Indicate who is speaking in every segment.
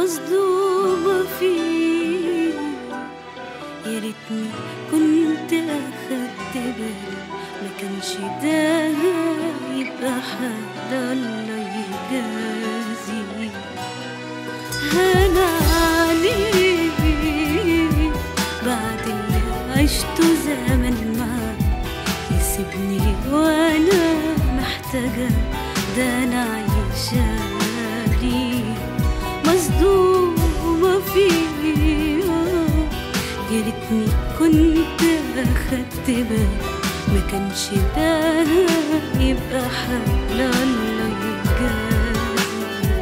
Speaker 1: مصدومة فيه يا ريتني كنت أخدت بالي ما كانش ده يبقى حد الله يجازي هنا عليك بعد اللي عشته زمن معاك يسيبني وانا محتاجة ده انا عايشة ليه مصدومة فيه يا ريتني كنت اخدت بالي ما كانش ده يبقى حل الله يجازي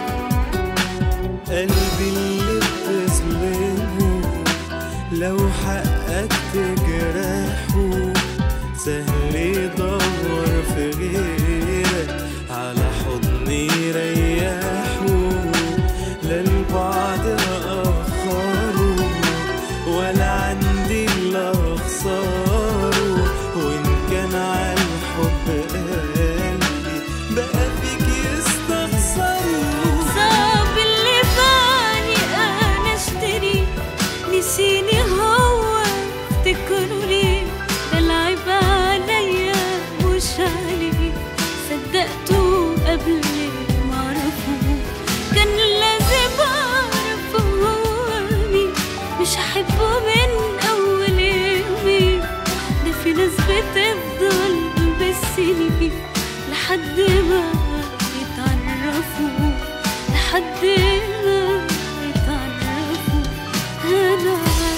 Speaker 2: قلبي اللي بتظلمه لو حقك تجرحه سهل يدور في غيرك على حضن يريحه لا البعد أخره ولا عندي إلا أخساره وإن كان على الحب قلبي بقى فيك يستخسره
Speaker 1: صعب اللي باني انا اشتري نسيني هو افتكروا ليه ده العيب عليا مش عليه صدقته قبل ما اعرفه كان لازم اعرفه هو مين مش هحبه من اول يومين ده في ناس بتفضل بالسنين لحد ما يتعرفوا لحد ما يتعرفوا انا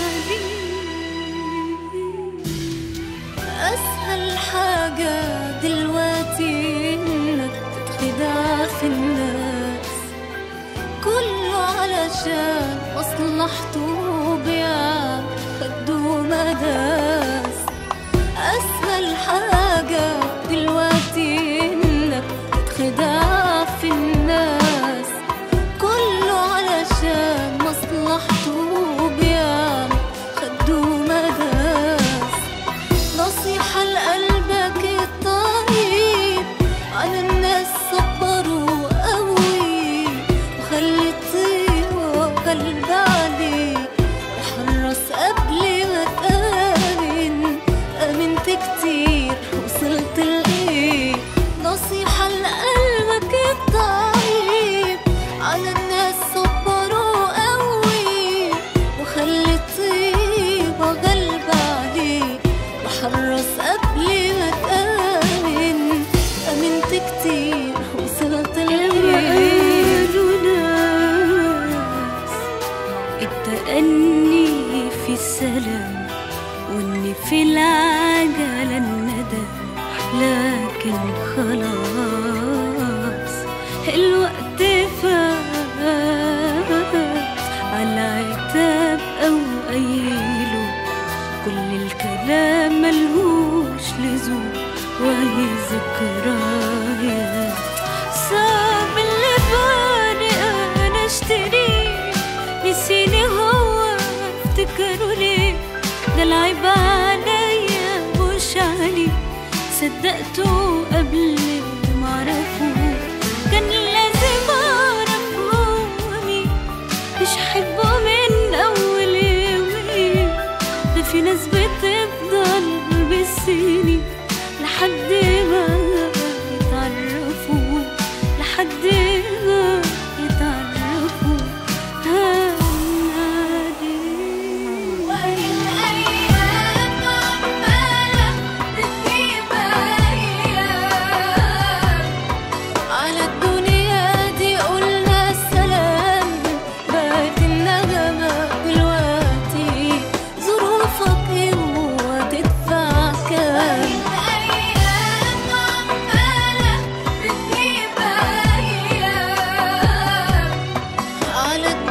Speaker 1: عليه اسهل حاجة دلوقتي انك تتخدع في الناس كله علشان مصلحته بيع خدوا مداس أسهل حاجة دلوقتي إنك تتخدع في الناس كله علشان مصلحته بيع خدوا مداس نصيحة لقلبك الطيب على الناس صبروا قوي وخلي الطيبة قلب عليك وحرص قبل ما تآمن آمنت كتير وصلت لإيه نصيحة لقلبك الطيب على الناس صبروا قوي وخلي الطيبة قلب عليك وحرص قبل ما تآمن آمنت كتير وصلت لإيه ناس التأني في السلام وإني في العجلة الندم لكن خلاص الوقت فات على عتاب أو قيله كل الكلام ملهوش لزوم وهي ذكريات صعب اللي باني انا اشتري نسيني هو افتكروا ليه ده العيب عليا مش عليه صدقته قبل ما اعرفه كان لازم اعرف هو مين مش حبه من اول يومين ده في ناس بتفضل بالسنين لحد ما يتعرفوا لحد ما يتعرفوا هنادي
Speaker 3: وهي الأيام عمالة بتجيب أيام على الدنيا دي قلنا السلام بقت النغمة دلوقتي ظروفك ايه وتدفع كام الأيام عمالة بتجيب أيام على